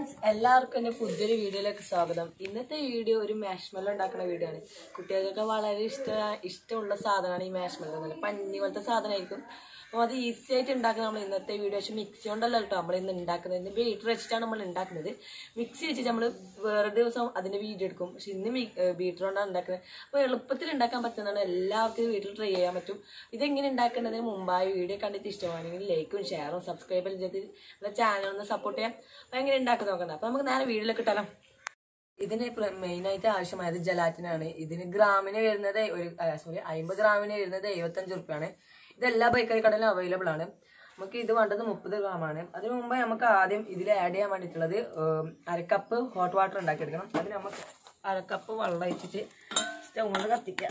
Friends എല്ലാവർക്കും എൻ്റെ പുതിയൊരു വീഡിയോയിലേക്ക് സ്വാഗതം ഇന്നത്തെ വീഡിയോ ഒരു മാഷ്മെല്ലോ ഉണ്ടാക്കുന്ന വീഡിയോ ആണ് കുട്ടികൾക്കൊക്കെ വളരെ ഇഷ്ട ഇഷ്ടമുള്ള സാധനമാണ് ഈ മാഷ്മെല്ലോ നല്ല പഞ്ഞി പോലത്തെ സാധനമായിരിക്കും അപ്പോൾ അത് ഈസി ആയിട്ട് ഉണ്ടാക്കുന്ന നമ്മൾ ഇന്നത്തെ വീഡിയോ പക്ഷേ മിക്സി കൊണ്ടല്ല കേട്ടോ നമ്മൾ ഇന്ന് ഉണ്ടാക്കുന്നത് ഇന്ന് ബീറ്റർ വെച്ചിട്ടാണ് നമ്മൾ ഉണ്ടാക്കുന്നത് മിക്സി വെച്ചിട്ട് നമ്മൾ വേറെ ദിവസം അതിൻ്റെ വീഡിയോ എടുക്കും പക്ഷെ ഇന്ന് ബീറ്റർ കൊണ്ടാണ് ഉണ്ടാക്കുന്നത് അപ്പോൾ എളുപ്പത്തിൽ ഉണ്ടാക്കാൻ പറ്റുന്നതാണ് എല്ലാവർക്കും വീട്ടിൽ ട്രൈ ചെയ്യാൻ പറ്റും ഇതെങ്ങനെ ഉണ്ടാക്കേണ്ടതിന് മുമ്പായി വീഡിയോ കണ്ടിട്ട് ഇഷ്ടമാണെങ്കിൽ ലൈക്കും ഷെയറും സബ്സ്ക്രൈബും ചെയ്ത് നമ്മുടെ ചാനൽ ഒന്ന് സപ്പോർട്ട് ചെയ്യാം അപ്പോൾ എങ്ങനെ ഉണ്ടാക്കി നോക്കണം അപ്പോൾ നമുക്ക് നേരെ വീഡിയോയിലേക്ക് ഇട്ടാലോ ഇതിന് മെയിനായിട്ട് ആവശ്യമായത് ജലാറ്റിനാണ് ഇതിന് ഗ്രാമിന് വരുന്നത് ഒരു സോറി അമ്പത് ഗ്രാമിന് വരുന്നത് എഴുപത്തഞ്ച് റുപ്യാണ് ഇത് എല്ലാ ബൈക്കറി കടയിലും അവൈലബിൾ ആണ് നമുക്ക് ഇത് വേണ്ടത് മുപ്പത് ഗ്രാമാണ് അതിന് മുമ്പ് നമുക്ക് ആദ്യം ഇതിൽ ആഡ് ചെയ്യാൻ വേണ്ടിയിട്ടുള്ളത് ഉം, അരക്കപ്പ് ഹോട്ട് വാട്ടർ ഉണ്ടാക്കിയെടുക്കണം അതിന് നമുക്ക് അരക്കപ്പ് വെള്ളം ഒഴിച്ചിട്ട് സ്റ്റൗ കൊണ്ട് കത്തിക്കാം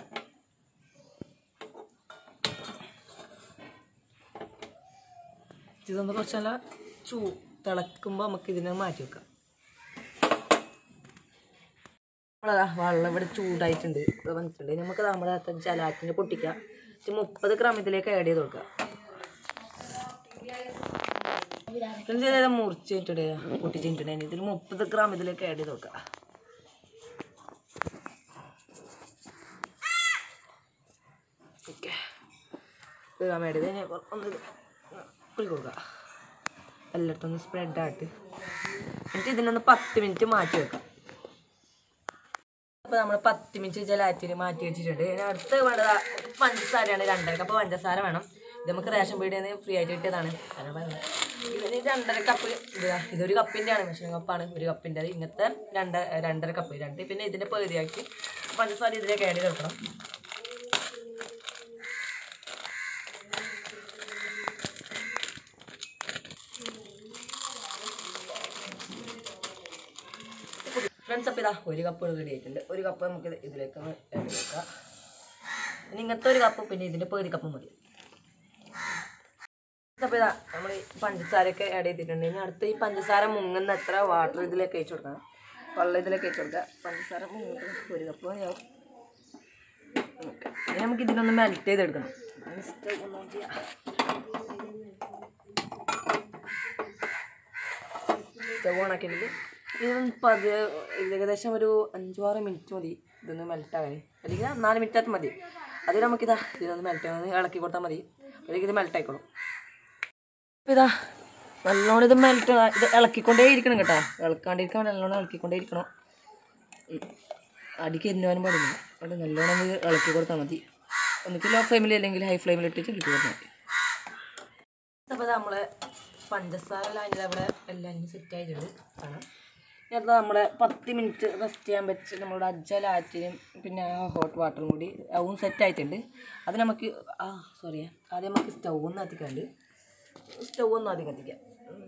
ഇതൊന്ന് കുറച്ച് നല്ല ചൂ തിളക്കുമ്പോൾ നമുക്ക് ഇതിനെ മാറ്റി വെക്കാം നമ്മളതാ വെള്ളം ഇവിടെ ചൂടായിട്ടുണ്ട് ഇവിടെ വന്നിട്ടുണ്ട് ഇനി നമുക്ക് നമ്മുടെ അകത്ത് ജലാറ്റിന് പൊട്ടിക്കാം ഇത് മുപ്പത് ഗ്രാം ഇതിലേക്ക് ആഡ് ചെയ്ത് കൊടുക്കാം ഇതിൽ മുറിച്ചിട്ടുണ്ട് പൊട്ടിച്ചിട്ടുണ്ട് ഇതിൽ മുപ്പത് ഗ്രാം ഇതിലേക്ക് ആഡ് ചെയ്ത് കൊടുക്കാം ഓക്കെ ഗ്രാം ആഡ് ചെയ്ത് കഴിഞ്ഞാൽ ഒന്ന് കുളി കൊടുക്കുക എല്ലായിടത്തും ഒന്ന് സ്പ്രെഡ് ആയിട്ട് എന്നിട്ട് ഇതിനൊന്ന് പത്ത് മിനിറ്റ് മാറ്റി വെക്കാം അപ്പോൾ നമ്മൾ പത്ത് മിനിറ്റ് ജലാറ്റിന് മാറ്റി വെച്ചിട്ടുണ്ട് ഇനി അടുത്ത് വേണ്ടത് പഞ്ചസാരയാണ് രണ്ടര കപ്പ് പഞ്ചസാര വേണം ഇത് നമുക്ക് റേഷൻ പീടിയിൽ നിന്ന് ഫ്രീ ആയിട്ട് കിട്ടിയതാണ് കാരണം പറയുന്നത്. ഇതിന് രണ്ടര കപ്പ് ഇതാ ഇതൊരു കപ്പിൻ്റെ ആണ് മെഷീൻ കപ്പാണ് ഒരു കപ്പിൻ്റെ അത് ഇങ്ങനത്തെ രണ്ട് രണ്ടര കപ്പ് രണ്ട് പിന്നെ ഇതിൻ്റെ പകുതിയാക്കി പഞ്ചസാര ഇതിലേക്ക് ആഡ് ചെയ്ത് വെക്കണം ഫ്രണ്ട്സ് അപ്പോൾ ഇതാ ഒരു കപ്പ് റെഡി ആയിട്ടുണ്ട് ഒരു കപ്പ് നമുക്ക് ഇത് ഇതിലേക്ക് ഒന്ന് add ചെയ്ത് വെക്കാം ഇനി ഇങ്ങനത്തെ ഒരു കപ്പ് പിന്നെ ഇതിൻ്റെ പകുതി കപ്പ് മതി അപ്പോൾ ഇതാ നമ്മൾ ഈ പഞ്ചസാരയൊക്കെ ആഡ് ചെയ്തിട്ടുണ്ട് ഇനി അടുത്ത ഈ പഞ്ചസാര മുങ്ങുന്ന എത്ര വാട്ടർ ഇതിലേക്ക് അയച്ചു കൊടുക്കണം വെള്ളം ഇതിലേക്ക് അയച്ചു കൊടുക്കുക പഞ്ചസാര മുങ്ങുന്ന ഒരു കപ്പ് മതിയാവും ഓക്കെ ഇനി നമുക്ക് ഇതിനൊന്ന് മെൽറ്റ് ചെയ്തെടുക്കണം അതിന് stove ഒന്ന് on ചെയ്യാം സ്റ്റവ് ഓൺ ആക്കിയിട്ടുണ്ട് ഇതൊന്ന് പതി ഏകദേശം ഒരു അഞ്ചു ആറ് മിനിറ്റ് മതി ഇതൊന്ന് മെൽറ്റ് ആകാൻ അല്ലെങ്കിൽ നാല് മിനിറ്റ് ആയിട്ട് മതി അതിൽ നമുക്കിതാ ഇതിനൊന്ന് മെൽറ്റ് ആകാൻ ഇളക്കി കൊടുത്താൽ മതി അല്ലെങ്കിൽ ഇത് മെൽറ്റ് ആയിക്കോളും അപ്പോൾ ഇതാ നല്ലോണം ഇത് മെൽറ്റ് ഇത് ഇളക്കിക്കൊണ്ടേ ഇരിക്കണം കേട്ടോ ഇളക്കാണ്ടിരിക്കാൻ നല്ലോണം ഇളക്കിക്കൊണ്ടേ ഇരിക്കണം ഉം. അടിക്ക് എന്നുവാനും പാടില്ല അത് നല്ലോണം ഇത് ഇളക്കി കൊടുത്താൽ മതി ഒന്നിക്ക് ലോ ഫ്ലെയിമിൽ അല്ലെങ്കിൽ ഹൈ ഫ്ലെയിമിൽ ഇട്ടിട്ട് ഇളക്കി കൊടുത്താൽ മതി അപ്പോൾ നമ്മൾ പഞ്ചസാര അതിൻ്റെ അവിടെ എല്ലാം സെറ്റ് ആയിട്ടുണ്ട് കാണാം ഇനി അടുത്ത നമ്മുടെ പത്ത് മിനിറ്റ് റെസ്റ്റ് ചെയ്യാൻ വെച്ച് നമ്മുടെ അജ്ജലാറ്റിനും പിന്നെ ഹോട്ട് വാട്ടറും കൂടി അതും സെറ്റ് ആയിട്ടുണ്ട് അത് നമുക്ക് ആ സോറി ആദ്യം നമുക്ക് സ്റ്റൗ ഒന്ന് കത്തിക്കാണ്ട് സ്റ്റൗ ഒന്ന് ആദ്യം കത്തിക്കാം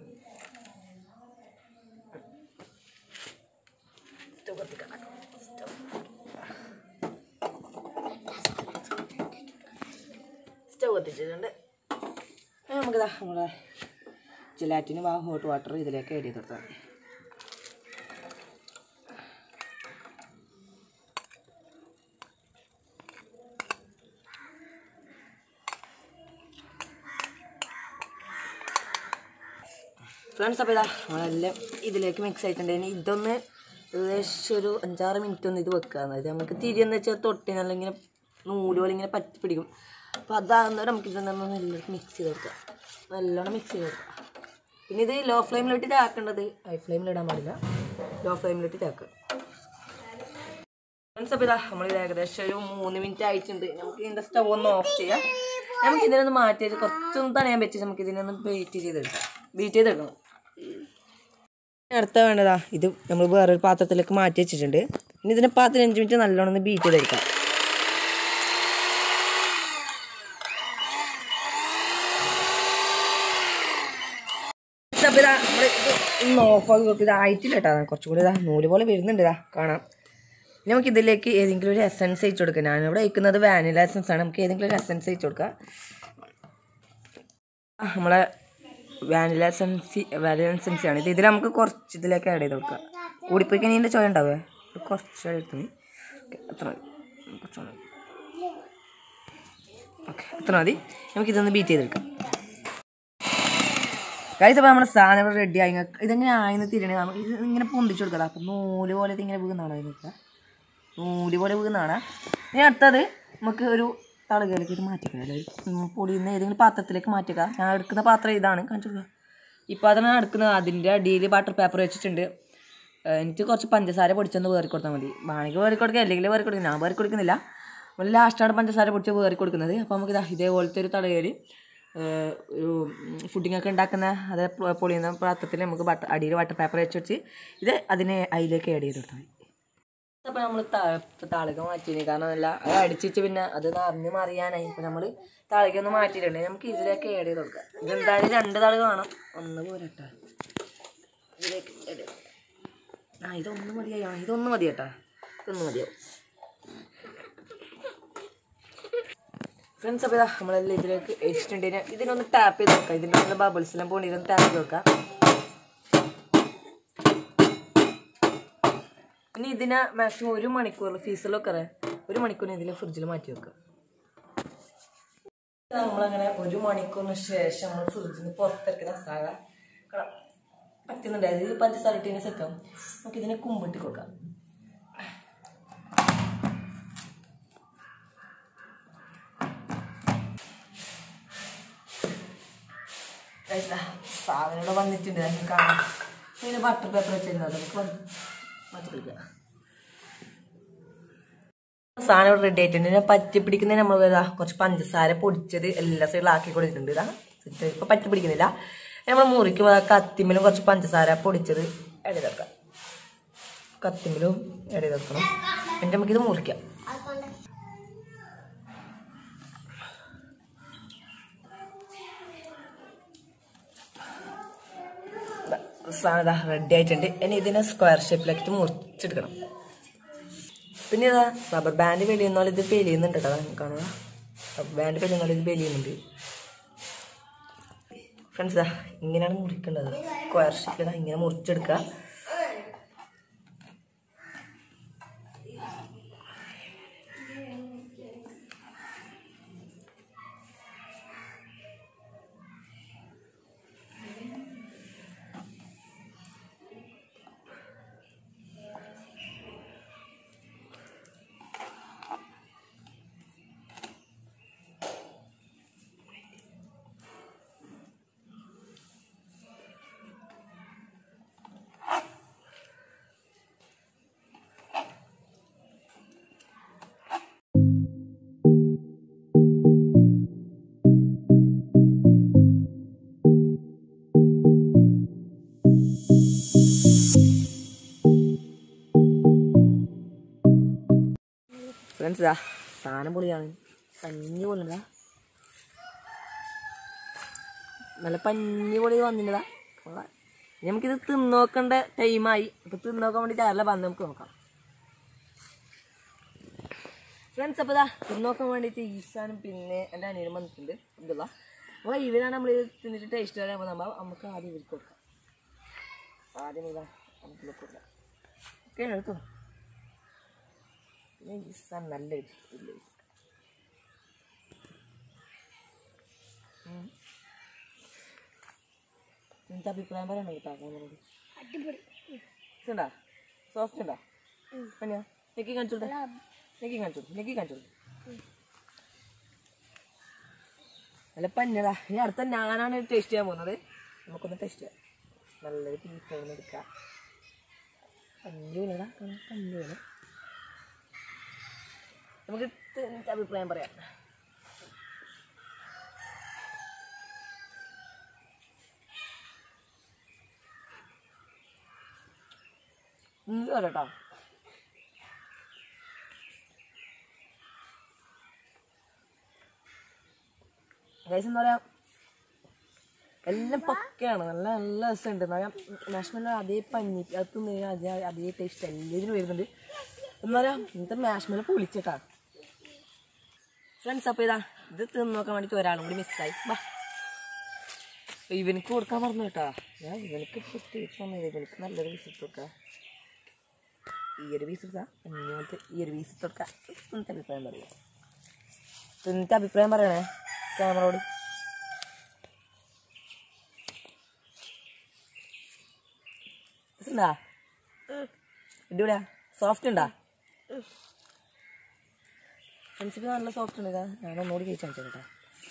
സ്റ്റൗ കത്തിക്കാം സ്റ്റൗ സ്റ്റൗ കത്തിച്ചിട്ടുണ്ട് ഇനി നമുക്കിതാ നമ്മുടെ ജലാറ്റിനും ആ ഹോട്ട് വാട്ടർ ഇതിലേക്ക് ആഡ് ചെയ്ത് കൊടുത്താൽ മതി. ഫ്രണ്ട്സ് അപ്പോൾ ഇതാ നമ്മളെല്ലാം ഇതിലേക്ക് മിക്സ് ആയിട്ടുണ്ട് ഇനി ഇതൊന്ന് ഏകദേശം ഒരു അഞ്ചാറ് മിനിറ്റ് ഒന്ന് ഇത് വെക്കുക അതായത് നമുക്ക് തിരിയെന്ന് വെച്ചാൽ തൊട്ടിന് അല്ലെങ്കിൽ നൂല് പോലെ ഇങ്ങനെ പറ്റി പിടിക്കും അപ്പോൾ അതാകുന്നവരെ നമുക്ക് ഇതൊന്ന് നല്ലോണം മിക്സ് ചെയ്ത് കൊടുക്കുക നല്ലോണം മിക്സ് ചെയ്ത് കൊടുക്കുക പിന്നെ ഇത് ലോ ഫ്ലെയിമിലിട്ടിട്ട് ആക്കേണ്ടത് ഹൈ ഫ്ലെയിമിലിടാൻ പാടില്ല ലോ ഫ്ലെയിമിലിട്ടിട്ട് ആക്കുക ഫ്രണ്ട്സ് അപ്പോൾ ഇതാ നമ്മളിത് ഏകദേശം ഒരു മൂന്ന് മിനിറ്റ് ആയിട്ടുണ്ട് നമുക്ക് ഇതിൻ്റെ സ്റ്റവ് ഒന്ന് ഓഫ് ചെയ്യാം നമുക്ക് ഇതിനൊന്ന് മാറ്റിയിട്ട് കുറച്ചൊന്ന് തണയാൻ പറ്റി നമുക്ക് ഇതിനൊന്ന് ബീറ്റ് ചെയ്തെടുക്കാം ബീറ്റ് ചെയ്തെടുക്കണം അടുത്ത വേണ്ടതാ ഇത് നമ്മൾ വേറൊരു പാത്രത്തിലേക്ക് മാറ്റി വെച്ചിട്ടുണ്ട് ഇനി ഇതിനെ പതിനഞ്ച് മിനിറ്റ് നല്ലോണം ഒന്ന് ബീറ്റ് ചെയ്തെടുക്കാം അപ്പോൾ ഇതാ നമ്മൾ ഇത് ഒന്ന് ഓഫാക്കി നോക്കി ഇതായിട്ടില്ല കേട്ടോ കുറച്ചും കൂടി ഇതാ നൂല് പോലെ വരുന്നുണ്ട് ഇതാ കാണാം ഇനി നമുക്ക് ഇതിലേക്ക് ഏതെങ്കിലും ഒരു എസൻസ് അയച്ചു കൊടുക്കാം ഞാനിവിടെ വയ്ക്കുന്നത് വാനില എസൻസ് ആണ് നമുക്ക് ഏതെങ്കിലും ഒരു എസൻസ് അയച്ചു കൊടുക്കാം ആ, നമ്മളെ വാനില എസൻസി വാനില എസൻസി ആണ് ഇത് ഇതിൽ നമുക്ക് കുറച്ച് ഇതിലേക്ക് ആഡ് ചെയ്ത് കൊടുക്കാം കൂടിപ്പോയി കഴിഞ്ഞാൽ ഇതിൻ്റെ ചോയ ഉണ്ടാവേ ഇത് കുറച്ച് എടുത്തു മതി ഓക്കെ അത്ര മതി കുറച്ച് മതി ഓക്കെ അത്ര മതി നമുക്ക് ഇതൊന്ന് ബീറ്റ് ചെയ്തെടുക്കാം ഗൈസ് അപ്പോൾ നമ്മുടെ സാധനം റെഡി ആയി ഇതെങ്ങനെ ആയിന്ന് തിരിയണേ നമുക്ക് ഇത് ഇങ്ങനെ പൊന്തിച്ചു കൊടുക്കാം അപ്പം നൂല് പോലെ ഇത് ഇങ്ങനെ വീകുന്നതാണോ ഇതിനൊക്കെ നൂല് പോലെ വീകുന്നതാണ് ഇനി അടുത്തത് നമുക്ക് ഒരു തളകയിലേക്ക് ഇത് മാറ്റിക്കണം അല്ലേ പൊടിയുന്ന ഏതെങ്കിലും പാത്രത്തിലേക്ക് മാറ്റുക ഞാൻ എടുക്കുന്ന പാത്രം ഇതാണ് കാണിച്ചു കൊടുക്കുക ഈ പാത്രം ഞാൻ എടുക്കുന്നത് അതിൻ്റെ അടിയിൽ ബട്ടർ പേപ്പർ വെച്ചിട്ടുണ്ട് ഏഹ് എനിക്ക് കുറച്ച് പഞ്ചസാര പൊടിച്ചൊന്ന് വേറി കൊടുത്താൽ മതി വേണമെങ്കിൽ വേറി കൊടുക്കുക അല്ലെങ്കിൽ വേറി കൊടുക്കുക ഞാൻ വേറി കൊടുക്കുന്നില്ല നമ്മൾ ലാസ്റ്റാണ് പഞ്ചസാര പൊടിച്ച് വേറി കൊടുക്കുന്നത് അപ്പോൾ നമുക്ക് ഇതാ ഇതേപോലത്തെ ഒരു തടയൽ ഒരു ഫുഡിംഗ് ഒക്കെ ഉണ്ടാക്കുന്ന അത് പൊ- പൊളിയുന്ന പാത്രത്തിൽ നമുക്ക് ബട്ടർ അടിയിൽ ബട്ടർ പേപ്പർ വെച്ച് വെച്ച് ഇത് അതിനെ അതിലേക്ക് ആഡ് ചെയ്ത് കൊടുത്താൽ മതി അപ്പോൾ നമ്മൾ താളിക മാറ്റിയില്ല കാരണം അല്ല അത് അടിച്ചിട്ട് പിന്നെ അത് നിറഞ്ഞ് മറിയാനായി ഇപ്പോൾ നമ്മൾ താളിക ഒന്ന് മാറ്റിയിട്ടുണ്ട് നമുക്ക് ഇതിലേക്ക് ആഡ് ചെയ്ത് കൊടുക്കാം ഇതെന്തായാലും രണ്ട് താളിക വേണം ഒന്ന് പോരട്ടാ ഇതിലേക്ക് add ചെയ്ത് കൊടുക്കാം. ആ ഇതൊന്ന് മതിയായി ആ ഇതൊന്ന് മതി കേട്ടാ ഇതൊന്ന് മതിയാവും ഫ്രണ്ട്സ് അപ്പോൾ ഇതാ നമ്മളെല്ലാം ഇതിലേക്ക് വെച്ചിട്ടുണ്ട് ഇതിനൊന്ന് ടാപ്പ് ചെയ്ത് നോക്കാം ഇതിൻ്റെ ഒന്ന് ബബിൾസ് എല്ലാം പോകണം ഇതൊന്ന് ടാപ്പ് ചെയ്ത് നോക്കാം ഇനി ഇതിനെ മാക്സിമം ഒരു മണിക്കൂർ ഫീസിലൊക്കെ ഒരു മണിക്കൂർ ഇതിൽ ഫ്രിഡ്ജിൽ മാറ്റി വെക്കുക നമ്മളങ്ങനെ ഒരു മണിക്കൂറിന് ശേഷം നമ്മൾ ഫ്രിഡ്ജിൽ നിന്ന് പുറത്തിറക്കുന്ന സാഗ പറ്റുന്നുണ്ട് ഇത് പഞ്ചസാര ഇട്ടതിന് സെക്കാം നമുക്ക് ഇതിനെ കുമ്പിട്ട് കൊടുക്കാം സാധനം ഇവിടെ വന്നിട്ടുണ്ട് നമുക്ക് കാണാം ഇതിന് ബട്ടർ പേപ്പർ വെച്ചിരുന്നത് നമുക്ക് വന്ന് മാറ്റി കൊടുക്കുക സാധനം ഇവിടെ റെഡി ആയിട്ടുണ്ട് ഇതിനെ പറ്റി പിടിക്കുന്നതിന് നമ്മൾ ഇതാ കുറച്ച് പഞ്ചസാര പൊടിച്ചത് എല്ലാ സൈഡിലും ആക്കി കൊടുത്തിട്ടുണ്ട് ഇതാ ഇപ്പൊ പറ്റി പിടിക്കുന്നില്ല നമ്മൾ മുറിക്കുമ്പോൾ ആ കത്തിമ്മലും കുറച്ച് പഞ്ചസാര പൊടിച്ചത് ഇടയിൽ വെക്കാം കത്തിമ്മലും ഇടയിൽ വെക്കണം എന്നിട്ട് നമുക്കിത് മുറിക്കാം സാധനം റെഡി ആയിട്ടുണ്ട് ഇനി ഇതിനെ സ്ക്വയർ ഷേപ്പിലാക്കിയിട്ട് മുറിച്ചെടുക്കണം പിന്നെ ഇതാ റബ്ബർ ബാൻഡ് വെളിയുന്നാൽ ഇത് വെളിയുന്നുണ്ട് കേട്ടോ കാണുക റബ്ബർ ബാൻഡ് വെളിയുന്നാൽ ഇത് വെളിയുന്നുണ്ട് ഫ്രണ്ട്സ് ഇതാ ഇങ്ങനെയാണ് മുറിക്കേണ്ടത് സ്ക്വയർ ഷേപ്പിൽ ഇങ്ങനെ മുറിച്ചെടുക്കുക ഫ്രണ്ട്സ് ഇതാ സാധനം പൊളിയാണ് പഞ്ഞി പൊളിണ്ടാ നല്ല പഞ്ഞി പൊളി വന്നില്ലതാ കൊള്ളാം. ഇനി നമുക്കിത് തിന്നോക്കേണ്ട ടൈമായി ഇപ്പൊ തിന്നോക്കാൻ വേണ്ടിട്ട് ആരല്ല വന്ന് നമുക്ക് നോക്കാം ഫ്രണ്ട്സ് അപ്പോൾ ഇതാ തിന്നോക്കാൻ വേണ്ടിയിട്ട് ഈസാനും പിന്നെ എൻ്റെ അനിയനും വന്നിട്ടുണ്ട് അബ്ദുള്ള അപ്പോൾ ഇവരാണ് നമ്മൾ ഇത് തിന്നിട്ട് ടേസ്റ്റ് വരാൻ നമ്മൾ നമുക്ക് ആദ്യം ഇവർക്ക് കൊടുക്കാം ആദ്യം ഇതാ നമുക്ക് കൊടുക്കാം ഓക്കെ എടുത്തോ പിന്നെ ഈസാൻ നല്ല ഇല്ല നിന്റെ അഭിപ്രായം പറയണം കേട്ടോ നമ്മളോട് ഇതുണ്ടാ സോഫ്റ്റ് ഉണ്ടാ പനിയാ നെക്കി കാണിച്ചോട്ടെ നെക്കി കാണിച്ചോട്ടെ നെക്കി കാണിച്ചോട്ടെ നല്ല പഞ്ഞതാ ഇനി അടുത്ത ഞാനാണ് ടേസ്റ്റ് ചെയ്യാൻ പോകുന്നത് നമുക്കൊന്ന് ടേസ്റ്റ് ചെയ്യാം നല്ലൊരു പീസ് ഒന്ന് എടുക്കാം പഞ്ഞു വീണതാ പഞ്ഞു വീണ നമുക്ക് നിന്റെ അഭിപ്രായം പറയാം ഇന്ന് കേട്ടോ ഗൈസ് എന്താ പറയാ എല്ലാം പക്കയാണ് നല്ല നല്ല രസമുണ്ട് എന്താ പറയാ മാഷ്മെല്ലോ അതേ പഞ്ഞി അത് തിന്ന് അതേ അതേ ടേസ്റ്റ് എല്ലാത്തിനും വരുന്നുണ്ട് എന്താ പറയാ ഇന്നത്തെ മാഷ്മെല്ലോ പൊളിച്ചേട്ടാ ഫ്രണ്ട്സ് അപ്പോൾ ഇതാ ഇത് തിന്ന് നോക്കാൻ വേണ്ടിയിട്ട് ഒരാളും കൂടി മിസ്സായി വാ അപ്പൊ ഇവനക്ക് കൊടുക്കാൻ പറഞ്ഞു കേട്ടാ ഞാൻ ഇവനക്ക് പ്രത്യേകിച്ച് വന്നത് ഇവനക്ക് നല്ലൊരു വിസിറ്റ് കൊടുക്കാം ഈ ഒരു പീസ് എടുക്കാം ഇങ്ങോട്ട് ഈ ഒരു പീസ് എടുക്കാം എന്നിട്ട് അഭിപ്രായം പറയാം എന്നിട്ട് അഭിപ്രായം പറയണേ ക്യാമറയോട് ഉണ്ടാ അടിപൊളിയാ സോഫ്റ്റ് ഉണ്ടാ ഫ്രണ്ട്സിക്ക് നല്ല സോഫ്റ്റ് ഉണ്ട് ഇതാ ഞാൻ ഒന്നുകൂടി കഴിച്ചു കേട്ടോ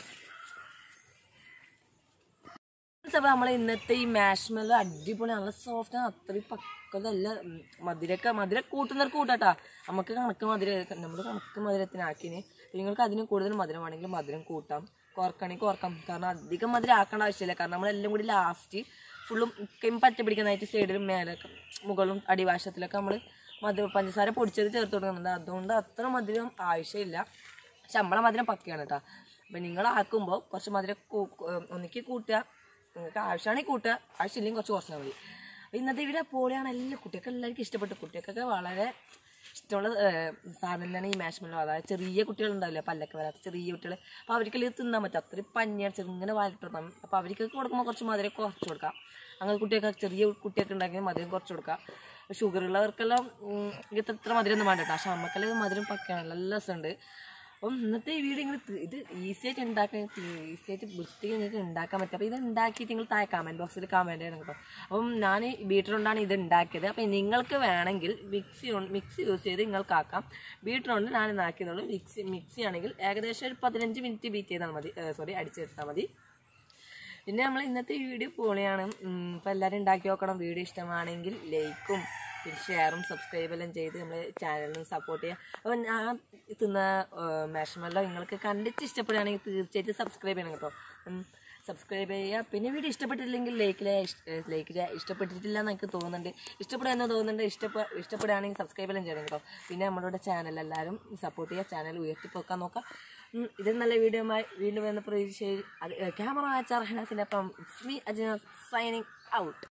അപ്പോൾ നമ്മൾ ഇന്നത്തെ ഈ മാഷ്മെല്ലോ അടിപൊളി നല്ല സോഫ്റ്റ് ആണ് അത്രയും പക്കതല്ല ഉം, മധുരമൊക്കെ മധുരം കൂട്ടുന്നവർക്ക് കൂട്ടാട്ടാ നമുക്ക് കണക്ക് മധുരം നമ്മൾ കണക്ക് മധുരത്തിനാക്കിന് നിങ്ങൾക്ക് അതിന് കൂടുതൽ മധുരം വേണമെങ്കിൽ മധുരം കൂട്ടാം കുറക്കണമെങ്കിൽ കുറക്കാം കാരണം അധികം മധുരം ആക്കേണ്ട ആവശ്യമില്ല കാരണം നമ്മളെല്ലാം കൂടി ലാസ്റ്റ് ഫുള്ളും കെമ്പ് പറ്റ പിടിക്കാനായിട്ട് സൈഡിലും മേലൊക്കെ മുകളും അടിവാശത്തിലൊക്കെ നമ്മൾ മധുരം പഞ്ചസാര പൊടിച്ചത് ചേർത്ത് കൊടുക്കുന്നുണ്ട് അതുകൊണ്ട് അത്ര മധുരം ആവശ്യമില്ല പക്ഷെ നമ്മളെ മധുരം പക്കയാണ് കേട്ടോ അപ്പം നിങ്ങൾ ആക്കുമ്പോൾ കുറച്ച് മധുരം കൂ- ഏർ ഒന്നിക്ക് കൂട്ടുക നിങ്ങൾക്ക് ആവശ്യമാണെങ്കിൽ കൂട്ടുക ആവശ്യമില്ലെങ്കിൽ കുറച്ച് കുറച്ചാൽ മതി അപ്പോൾ ഇന്നത്തെ ഇവിടെ പോളിയാണ് എല്ലാ കുട്ടികൾക്ക് എല്ലാവർക്കും ഇഷ്ടപ്പെട്ടു കുട്ടികൾക്കൊക്കെ വളരെ ഇഷ്ടമുള്ള ഏർ, സാധനം തന്നെയാണ് ഈ മാഷ്മെല്ലോ അതായത് ചെറിയ കുട്ടികളുണ്ടാവില്ല പല്ലൊക്കെ വരാത്ത ചെറിയ കുട്ടികൾ അപ്പോൾ അവർക്ക് ഇത് തിന്നാൻ പറ്റും അത്രയും പഞ്ഞിയാണ് ചെറുങ്ങനെ വാലിട്ടിടണം അപ്പോൾ അവർക്ക് കൊടുക്കുമ്പോൾ കുറച്ച് മധുരം കുറച്ച് കൊടുക്കാം അങ്ങനെ കുട്ടികൾക്ക് ചെറിയ കുട്ടിയൊക്കെ ഉണ്ടാക്കി മധുരം കുറച്ച് കൊടുക്കാം ഷുഗർ ഉള്ളവർക്കെല്ലാം ഉം, ഇങ്ങനത്തെ ഇത്ര മധുരം ഒന്നും വേണ്ട കേട്ടോ പക്ഷെ നമുക്കെല്ലാം മധുരം പക്കയാണ് നല്ല രസമുണ്ട് അപ്പം ഇന്നത്തെ ഈ വീഡിയോ നിങ്ങൾ ഇത് ഈസി ആയിട്ട് ഉണ്ടാക്കാൻ ഈസി ആയിട്ട് വൃത്തിക്ക് നിങ്ങൾക്ക് ഉണ്ടാക്കാൻ പറ്റും അപ്പോൾ ഇത് ഉണ്ടാക്കിയിട്ട് നിങ്ങൾ താഴെ കമൻറ്റ് ബോക്സിൽ കമൻറ്റ് ചെയ്യണം കേട്ടോ അപ്പം ഞാൻ ബീറ്റർ കൊണ്ടാണ് ഇത് ഉണ്ടാക്കിയത് അപ്പം നിങ്ങൾക്ക് വേണമെങ്കിൽ മിക്സി കൊണ്ട് മിക്സി യൂസ് ചെയ്ത് നിങ്ങൾക്ക് ആക്കാം ബീറ്റർ കൊണ്ട് ഞാൻ ഇതാക്കിയതുള്ളൂ മിക്സി മിക്സി ആണെങ്കിൽ ഏകദേശം ഒരു പതിനഞ്ച് മിനിറ്റ് ബീറ്റ് ചെയ്താൽ മതി സോറി അടിച്ചെടുത്താൽ മതി പിന്നെ നമ്മൾ ഇന്നത്തെ വീഡിയോ പൊളിയാണ് അപ്പോൾ എല്ലാവരും ഉണ്ടാക്കി നോക്കണം വീഡിയോ ഇഷ്ടമാണെങ്കിൽ ലൈക്കും പിന്നെ ഷെയറും സബ്സ്ക്രൈബ് എല്ലാം ചെയ്ത് നമ്മളെ ചാനലിനും സപ്പോർട്ട് ചെയ്യുക അപ്പോൾ ഞാൻ തിന്ന മാഷ്മല്ലോ നിങ്ങൾക്ക് കണ്ടിട്ട് ഇഷ്ടപ്പെടുകയാണെങ്കിൽ തീർച്ചയായിട്ടും സബ്സ്ക്രൈബ് ചെയ്യണം കേട്ടോ സബ്സ്ക്രൈബ് ചെയ്യുക പിന്നെ വീഡിയോ ഇഷ്ടപ്പെട്ടില്ലെങ്കിൽ ലൈക്കിലെ ലൈക്ക് ഇഷ്ടപ്പെട്ടിട്ടില്ല എന്ന് എനിക്ക് തോന്നുന്നുണ്ട് ഇഷ്ടപ്പെടുമെന്ന് തോന്നുന്നുണ്ട് ഇഷ്ടപ്പെ ഇഷ്ടപ്പെടുകയാണെങ്കിൽ സബ്സ്ക്രൈബ് എല്ലാം ചെയ്യണം കേട്ടോ പിന്നെ നമ്മളുടെ ചാനൽ എല്ലാവരും സപ്പോർട്ട് ചെയ്യുക ചാനൽ ഉയർത്തിപ്പോക്കാൻ നോക്കാം ഉം, ഇത് നല്ല വീഡിയോ വീണ്ടും വരുന്ന പ്രതീക്ഷയിൽ അത് ക്യാമറ ചർഹനസിനൊപ്പം മീ അജിന സൈനിങ് ഔട്ട്